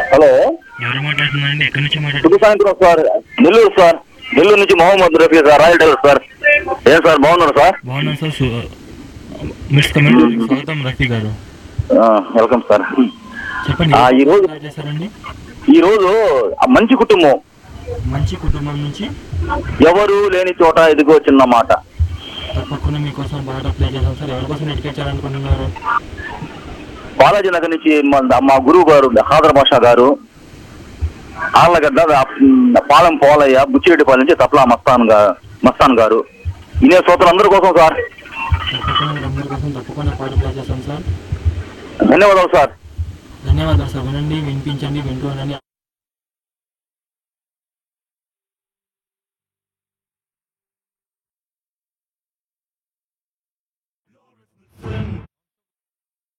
hello ఎవరు మాట్లాడుతున్నారండి ఎక్కడి నుంచి శుభ మాట్లాడుతున్నారు సాయంత్రం సార్ నెల్లూరు సార్ నెల్లూరు నుంచి Mohammed Rafi sir royal tailor sir ఏం సార్ బాగున్నారు సార్ బాగున్నాను సార్ సు- మిస్ కమెంట్ స్వాగతం రఫీ గారు ఆ, వెల్కమ్ సార్ చెప్పండి ఆ, ఈ రోజు- ఎలా చేశారండి ఈ రోజు ఆ మంచి కుటుంబం మంచి కుటుంబం నుంచి ఎవరు లేని చోట ఎదిగో చిన్న మాట తప్పకుండా మీకోసం పాట ప్లే చేశాం సార్ ఎవరి కోసం ఎడ్యుకేట్ చేయాలనుకుంటున్నారు బాలాజీ నగర్ నుంచి మా- మా గురువు గారు హాదర్ భాషా గారు ఆళ్ళగడ్డ ఆ, పాలెం పోలయ్య బుచ్చిరెడ్డిపాలెం నుంచి తప్లా మస్తాన్ గా మస్తాన్ గారు ఇనే శ్రోతలు అందరి కోసం సార్ తప్పకుండా మీరందరి కోసం తప్పకుండా పాట ప్లే చేశాం సార్ ధన్యవాదాలు సార్ ధన్యవాదాలు సార్ వినండి వినిపించండి వింటూ ఉండండి